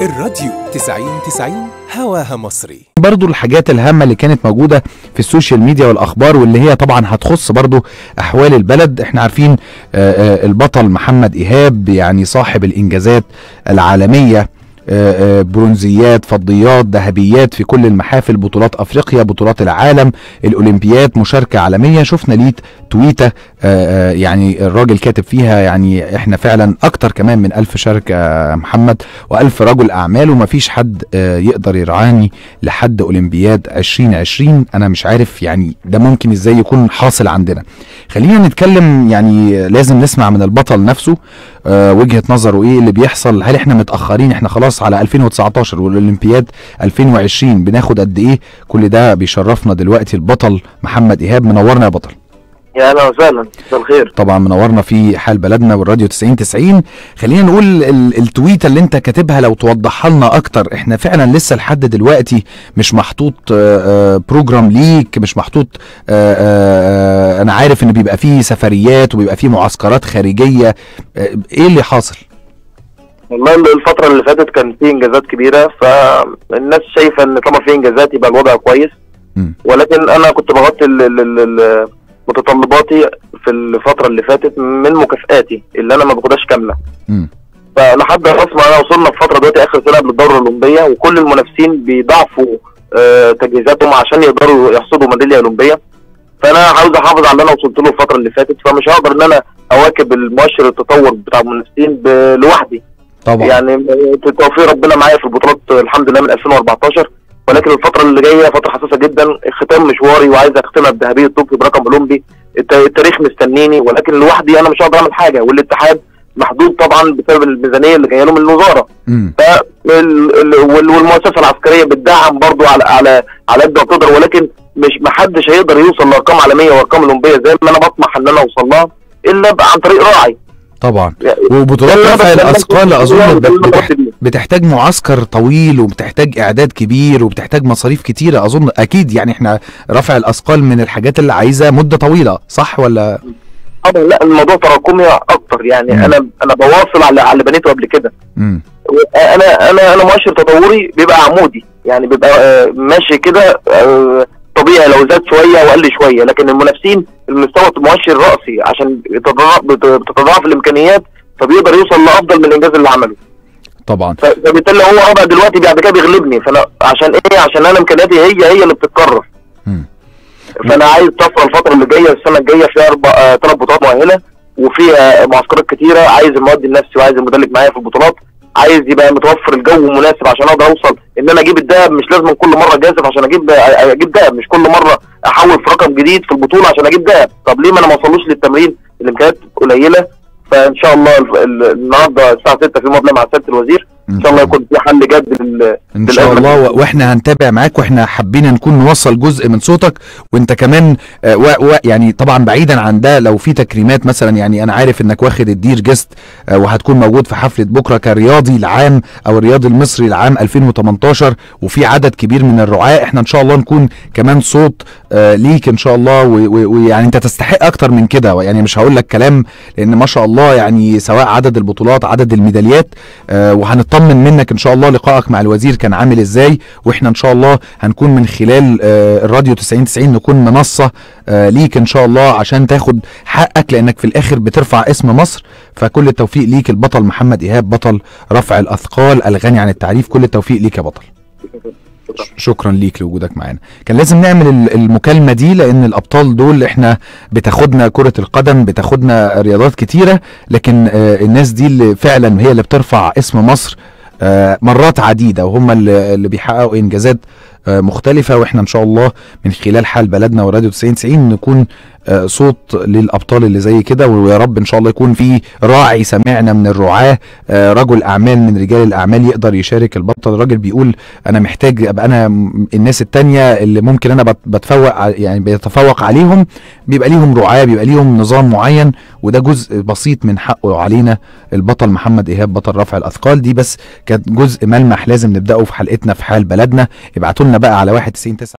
الراديو 90 90 هواها مصري برضو الحاجات الهامة اللي كانت موجودة في السوشيال ميديا والأخبار واللي هي طبعا هتخص برضو أحوال البلد احنا عارفين آه، آه، البطل محمد إيهاب يعني صاحب الإنجازات العالمية آه، آه، برونزيات فضيات ذهبيات في كل المحافل بطولات افريقيا بطولات العالم الاولمبيات مشاركه عالميه شفنا ليه تويته آه، آه، يعني الراجل كاتب فيها يعني احنا فعلا اكتر كمان من ألف شركه يا محمد وألف رجل اعمال ومفيش حد آه، يقدر يرعاني لحد اولمبياد 2020 انا مش عارف يعني ده ممكن ازاي يكون حاصل عندنا خلينا نتكلم يعني لازم نسمع من البطل نفسه آه، وجهة نظره ايه اللي بيحصل هل احنا متأخرين احنا خلاص على 2019 والاولمبياد 2020 بناخد قد ايه كل ده بيشرفنا دلوقتي البطل محمد ايهاب منورنا يا بطل يا اهلا وسهلا مساء الخير طبعا منورنا في حال بلدنا والراديو 90 90 خلينا نقول ال- التويته اللي انت كاتبها لو توضحها لنا اكتر احنا فعلا لسه لحد دلوقتي مش محطوط آه، آه، بروجرام ليك مش محطوط آه، آه، آه، انا عارف ان بيبقى فيه سفريات وبيبقى فيه معسكرات خارجيه آه، ايه اللي حاصل والله الفترة اللي فاتت كان في انجازات كبيرة فالناس شايفة ان طالما في انجازات يبقى الوضع كويس مم. ولكن انا كنت بغطي ال- ال- ال- ال- متطلباتي في الفترة اللي فاتت من مكافآتي اللي انا ما باخدهاش كاملة مم. فلحد خلاص ما انا وصلنا في فترة دلوقتي اخر سنة قبل الدورة الاولمبية وكل المنافسين بيضاعفوا آه، تجهيزاتهم عشان يقدروا يحصدوا ميدالية اولمبية فانا عاوز احافظ على اللي انا وصلت له الفترة اللي فاتت فمش هقدر ان انا اواكب المؤشر التطور بتاع المنافسين ب- لوحدي طبعا يعني توفيق ربنا معايا في البطولات الحمد لله من 2014 ولكن الفترة اللي جاية فترة حساسة جدا ختام مشواري وعايز اختمها بذهبية طوكيو برقم اولمبي الت- التاريخ مستنيني ولكن لوحدي انا مش هقدر اعمل حاجة والاتحاد محدود طبعا بسبب الميزانية اللي جاية له من الوزارة مم. ف ال- ال- وال- والمؤسسة العسكرية بتدعم برضو على على على قد ما تقدر ولكن مش محدش هيقدر يوصل لارقام عالمية وارقام اولمبية زي ما انا بطمح ان انا اوصل لها الا ب- عن طريق راعي طبعا يعني- وبطولات لا، رفع بس لما الاثقال كنت اظن بقول- بت- بقول بتح- بيه. بتحتاج معسكر طويل وبتحتاج اعداد كبير وبتحتاج مصاريف كتيره اظن اكيد يعني احنا رفع الاثقال من الحاجات اللي عايزه مده طويله صح ولا طبعا لا الموضوع تراكمي اكتر يعني مم. انا انا بواصل على على اللي بنيته قبل كده امم انا انا انا مؤشر تطوري بيبقى عمودي يعني بيبقى آه، ماشي كده آه، طبيعي لو زاد شويه او قل شويه لكن المنافسين المستوى مؤشر راسي عشان بتتضاعف- بت- بتتضاعف الامكانيات فبيقدر يوصل لافضل من الانجاز اللي عمله طبعا ف- فبالتالي هو اه بقى دلوقتي بعد كده بيغلبني فانا عشان ايه عشان انا امكانياتي هي هي اللي بتتكرر مم. فانا عايز تصل الفتره اللي جايه السنه الجايه فيها اربع آه، ثلاث بطولات مؤهله وفيها معسكرات كتيره عايز المواد النفسي وعايز المدرب معايا في البطولات عايز يبقى متوفر الجو مناسب عشان اقدر اوصل ان انا اجيب الدهب مش لازم كل مره جازف عشان اجيب اجيب دهب مش كل مره احول في رقم جديد في البطوله عشان اجيب دهب طب ليه ما انا ما اوصلوش للتمرين الامكانيات قليله فان شاء الله ال- ال- النهارده الساعه 6 في مقابله مع سياده الوزير ان شاء الله يكون في حل جد لل ان شاء للأزمة الله دي. و- واحنا هنتابع معاك واحنا حابين نكون نوصل جزء من صوتك وانت كمان آه، و و يعني طبعا بعيدا عن ده لو في تكريمات مثلا يعني انا عارف انك واخد الدير جيست آه، وهتكون موجود في حفله بكره كرياضي العام او الرياضي المصري العام 2018 وفي عدد كبير من الرعاة احنا ان شاء الله نكون كمان صوت آه، ليك ان شاء الله و- و- ويعني انت تستحق اكتر من كده يعني مش هقول لك كلام لان ما شاء الله يعني سواء عدد البطولات عدد الميداليات آه، وهنطمن منك ان شاء الله لقائك مع الوزير كان عامل ازاي واحنا ان شاء الله هنكون من خلال آه، الراديو 90 90 نكون منصه آه، ليك ان شاء الله عشان تاخد حقك لانك في الاخر بترفع اسم مصر فكل التوفيق ليك البطل محمد ايهاب بطل رفع الاثقال الغني عن التعريف كل التوفيق ليك يا بطل شكرا ليك لوجودك معانا كان لازم نعمل ال- المكالمة دي لأن الأبطال دول إحنا بتاخدنا كرة القدم بتاخدنا رياضات كتيرة لكن آه، الناس دي اللي فعلا هي اللي بترفع اسم مصر آه، مرات عديدة وهم اللي اللي بيحققوا إنجازات آه، مختلفة وإحنا إن شاء الله من خلال حال بلدنا وراديو 90 90 نكون آه، صوت للأبطال اللي زي كده ويا رب إن شاء الله يكون في راعي سمعنا من الرعاة آه، رجل أعمال من رجال الأعمال يقدر يشارك البطل الراجل بيقول انا محتاج ابقى انا م- الناس التانية اللي ممكن انا بت- بتفوق ع- يعني بيتفوق عليهم بيبقى ليهم رعاة بيبقى ليهم نظام معين وده جزء بسيط من حقه علينا البطل محمد ايهاب بطل رفع الاثقال دي بس كانت جزء ملمح لازم نبداه في حلقتنا في حال بلدنا ابعتوا لنا بقى على 1 90